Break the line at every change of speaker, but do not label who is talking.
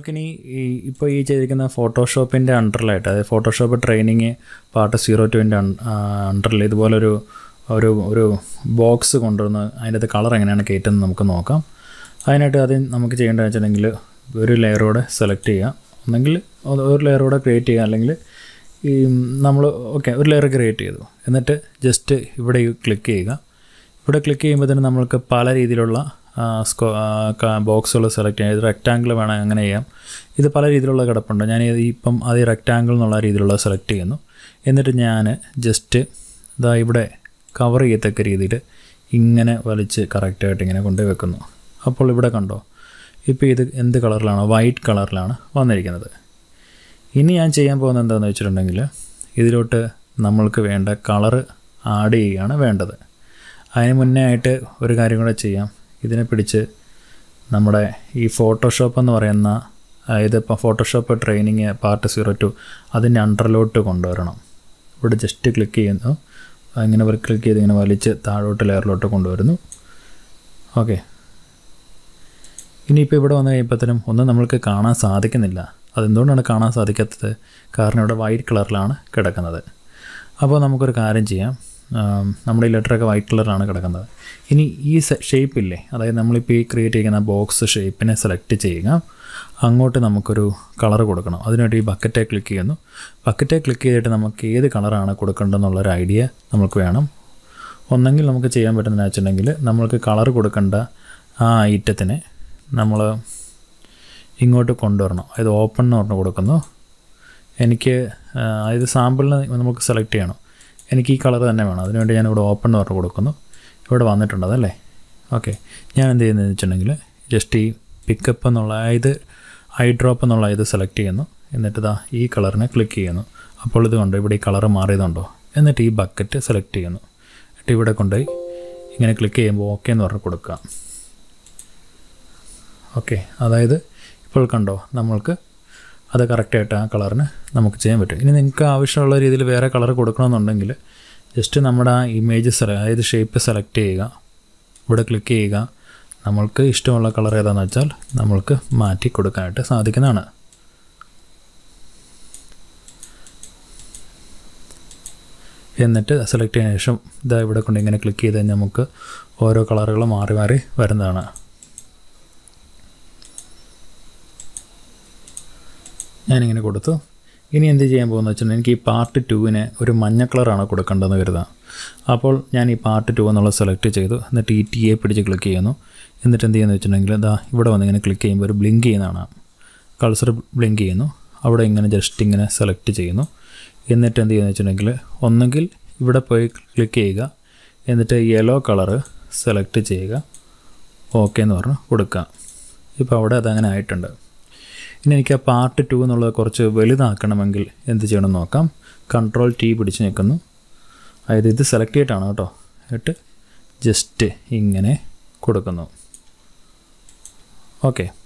നമുക്കിനി ഈ ഇപ്പോൾ ഈ ചെയ്തിരിക്കുന്ന ഫോട്ടോഷോപ്പിൻ്റെ അണ്ടറിലായിട്ട് അതായത് ഫോട്ടോഷോപ്പ് ട്രെയിനിങ് പാർട്ട് സീറോ ടുവിൻ്റെ അണ്ടറിൽ ഇതുപോലൊരു ഒരു ഒരു ബോക്സ് കൊണ്ടുവന്ന് അതിൻ്റെ അകത്ത് കളർ എങ്ങനെയാണ് കയറ്റുന്നത് നമുക്ക് നോക്കാം അതിനായിട്ട് ആദ്യം നമുക്ക് ചെയ്യേണ്ടതെന്ന് വെച്ചിട്ടുണ്ടെങ്കിൽ ഒരു ലെയറോടെ സെലക്ട് ചെയ്യുക ഒന്നെങ്കിൽ അത് ഒരു ലെയറോടെ ക്രിയേറ്റ് ചെയ്യുക അല്ലെങ്കിൽ ഈ നമ്മൾ ഓക്കെ ഒരു ലെയർ ക്രിയേറ്റ് ചെയ്തു എന്നിട്ട് ജസ്റ്റ് ഇവിടെ ക്ലിക്ക് ചെയ്യുക ഇവിടെ ക്ലിക്ക് ചെയ്യുമ്പോൾ തന്നെ നമ്മൾക്ക് പല രീതിയിലുള്ള സ്കോ ബോക്സുകൾ സെലക്ട് ചെയ്യാം ഇത് റെക്റ്റാങ്കിൾ വേണം അങ്ങനെ ചെയ്യാം ഇത് പല രീതിയിലുള്ള കിടപ്പുണ്ട് ഞാൻ ഇത് ഇപ്പം അത് റെക്റ്റാങ്കിൾ എന്നുള്ള രീതിയിലുള്ള സെലക്ട് ചെയ്യുന്നു എന്നിട്ട് ഞാൻ ജസ്റ്റ് ഇതാ ഇവിടെ കവർ ചെയ്യത്തക്ക രീതിയിൽ ഇങ്ങനെ വലിച്ച് കറക്റ്റായിട്ട് ഇങ്ങനെ കൊണ്ടുപോയി വെക്കുന്നു അപ്പോൾ ഇവിടെ കണ്ടോ ഇപ്പോൾ ഇത് എന്ത് കളറിലാണ് വൈറ്റ് കളറിലാണ് വന്നിരിക്കുന്നത് ഇനി ഞാൻ ചെയ്യാൻ പോകുന്നത് എന്താണെന്ന് വെച്ചിട്ടുണ്ടെങ്കിൽ ഇതിലോട്ട് നമ്മൾക്ക് വേണ്ട കളറ് ആഡ് ചെയ്യുകയാണ് വേണ്ടത് അതിന് മുന്നേ ആയിട്ട് ഒരു കാര്യം കൂടെ ചെയ്യാം ഇതിനെ പിടിച്ച് നമ്മുടെ ഈ ഫോട്ടോഷോപ്പ് എന്ന് പറയുന്ന ഇതിപ്പോൾ Photoshop training part zero two അതിൻ്റെ അണ്ടറിലോട്ട് കൊണ്ടുവരണം ഇവിടെ ജസ്റ്റ് ക്ലിക്ക് ചെയ്യുന്നു ഇങ്ങനെ ക്ലിക്ക് ചെയ്ത് ഇങ്ങനെ വലിച്ച് താഴോട്ട് ലെയറിലോട്ട് കൊണ്ടുവരുന്നു ഓക്കെ ഇനിയിപ്പോൾ ഇവിടെ വന്നു കഴിയുമ്പോഴത്തേനും ഒന്നും നമ്മൾക്ക് കാണാൻ സാധിക്കുന്നില്ല അതെന്തുകൊണ്ടാണ് കാണാൻ സാധിക്കാത്തത് കാരണം ഇവിടെ വൈറ്റ് കളറിലാണ് കിടക്കുന്നത് അപ്പോൾ നമുക്കൊരു കാര്യം ചെയ്യാം നമ്മുടെ ഈ ലെറ്ററൊക്കെ വൈറ്റ് കളറിലാണ് കിടക്കുന്നത് ഇനി ഈ ഷേപ്പ് ഇല്ലേ അതായത് നമ്മളിപ്പോൾ ഈ ക്രിയേറ്റ് ചെയ്യുന്ന ബോക്സ് ഷേപ്പിനെ സെലക്ട് ചെയ്യുക അങ്ങോട്ട് നമുക്കൊരു കളർ കൊടുക്കണം അതിനുവേണ്ടി ഈ ബക്കറ്റെ ക്ലിക്ക് ചെയ്യുന്നു ബക്കറ്റെ ക്ലിക്ക് ചെയ്തിട്ട് നമുക്ക് ഏത് കളറാണ് കൊടുക്കേണ്ടതെന്നുള്ളൊരു ഐഡിയ നമുക്ക് വേണം ഒന്നെങ്കിൽ നമുക്ക് ചെയ്യാൻ പറ്റുന്നതെന്ന് വെച്ചിട്ടുണ്ടെങ്കിൽ നമ്മൾക്ക് കളർ കൊടുക്കേണ്ട ആ ഐറ്റത്തിനെ നമ്മൾ ഇങ്ങോട്ട് കൊണ്ടുവരണം അതായത് ഓപ്പൺ എന്ന് പറഞ്ഞ് കൊടുക്കുന്നു എനിക്ക് അതായത് സാമ്പിളിന് നമുക്ക് സെലക്ട് ചെയ്യണം എനിക്ക് ഈ കളർ തന്നെ വേണം അതിനുവേണ്ടി ഞാനിവിടെ ഓപ്പൺ എന്ന് പറഞ്ഞ് കൊടുക്കുന്നു ഇവിടെ വന്നിട്ടുണ്ട് അതല്ലേ ഓക്കെ ഞാൻ എന്ത് ചെയ്യുന്നതെന്ന് വെച്ചിട്ടുണ്ടെങ്കിൽ ജസ്റ്റ് ഈ പിക്കപ്പ് എന്നുള്ള ഇത് ഐ ഡ്രോപ്പ് എന്നുള്ള ഇത് സെലക്ട് ചെയ്യുന്നു എന്നിട്ട് ഇതാ ഈ കളറിനെ ക്ലിക്ക് ചെയ്യുന്നു അപ്പോൾ ഇത് കണ്ടോ ഇവിടെ ഈ കളർ മാറിയതുണ്ടോ എന്നിട്ട് ഈ ബക്കറ്റ് സെലക്ട് ചെയ്യുന്നു എന്നിട്ട് ഇവിടെ കൊണ്ടുപോയി ഇങ്ങനെ ക്ലിക്ക് ചെയ്യുമ്പോൾ ഓക്കെ എന്ന് പറഞ്ഞ് കൊടുക്കുക ഓക്കെ അതായത് ഇപ്പോൾ കണ്ടോ നമ്മൾക്ക് അത് കറക്റ്റായിട്ട് ആ കളറിന് നമുക്ക് ചെയ്യാൻ പറ്റും ഇനി നിങ്ങൾക്ക് ആവശ്യമുള്ള രീതിയിൽ വേറെ കളർ കൊടുക്കണമെന്നുണ്ടെങ്കിൽ ജസ്റ്റ് നമ്മുടെ ആ ഇമേജ് സെല അതായത് ഷേപ്പ് സെലക്ട് ചെയ്യുക ഇവിടെ ക്ലിക്ക് ചെയ്യുക നമ്മൾക്ക് ഇഷ്ടമുള്ള കളർ ഏതാണെന്ന് വെച്ചാൽ നമ്മൾക്ക് മാറ്റി കൊടുക്കാനായിട്ട് സാധിക്കുന്നതാണ് എന്നിട്ട് സെലക്ട് ചെയ്തതിന് ശേഷം ഇതാ ഇവിടെ കൊണ്ട് ഇങ്ങനെ ക്ലിക്ക് ചെയ്ത് കഴിഞ്ഞാൽ നമുക്ക് ഓരോ കളറുകൾ മാറി മാറി വരുന്നതാണ് ഞാനിങ്ങനെ കൊടുത്തു ഇനി എന്ത് ചെയ്യാൻ പോകുന്നത് വെച്ചിട്ടുണ്ടെങ്കിൽ എനിക്ക് ഈ പാർട്ട് ടുവിന് ഒരു മഞ്ഞ കളറാണ് കൊടുക്കേണ്ടതെന്ന് കരുതാം അപ്പോൾ ഞാൻ ഈ പാർട്ട് ടു എന്നുള്ളത് സെലക്ട് ചെയ്തു എന്നിട്ട് ഈ ടി എ പിടിച്ച് ക്ലിക്ക് ചെയ്യുന്നു എന്നിട്ട് എന്ത് ചെയ്യുന്നത് വെച്ചിട്ടുണ്ടെങ്കിൽ ഇതാ ഇവിടെ വന്ന് ഇങ്ങനെ ക്ലിക്ക് ചെയ്യുമ്പോൾ ഒരു ബ്ലിങ്ക് ചെയ്യുന്നതാണ് കൾസർ ബ്ലിങ്ക് ചെയ്യുന്നു അവിടെ ഇങ്ങനെ ജസ്റ്റ് ഇങ്ങനെ സെലക്ട് ചെയ്യുന്നു എന്നിട്ട് എന്ത് ചെയ്യുന്നത് വെച്ചിട്ടുണ്ടെങ്കിൽ ഒന്നെങ്കിൽ ഇവിടെ പോയി ക്ലിക്ക് ചെയ്യുക എന്നിട്ട് യെല്ലോ കളറ് സെലക്ട് ചെയ്യുക ഓക്കെ എന്ന് പറഞ്ഞ് കൊടുക്കുക ഇപ്പോൾ അവിടെ അതങ്ങനെ ആയിട്ടുണ്ട് ഇനി എനിക്ക് ആ പാർട്ട് ടു എന്നുള്ളത് കുറച്ച് വലുതാക്കണമെങ്കിൽ എന്ത് ചെയ്യണം നോക്കാം കൺട്രോൾ ടി പിടിച്ച് നിൽക്കുന്നു അതായത് ഇത് സെലക്ട് ചെയ്തിട്ടാണ് കേട്ടോ എന്നിട്ട് ജസ്റ്റ് ഇങ്ങനെ കൊടുക്കുന്നു ഓക്കെ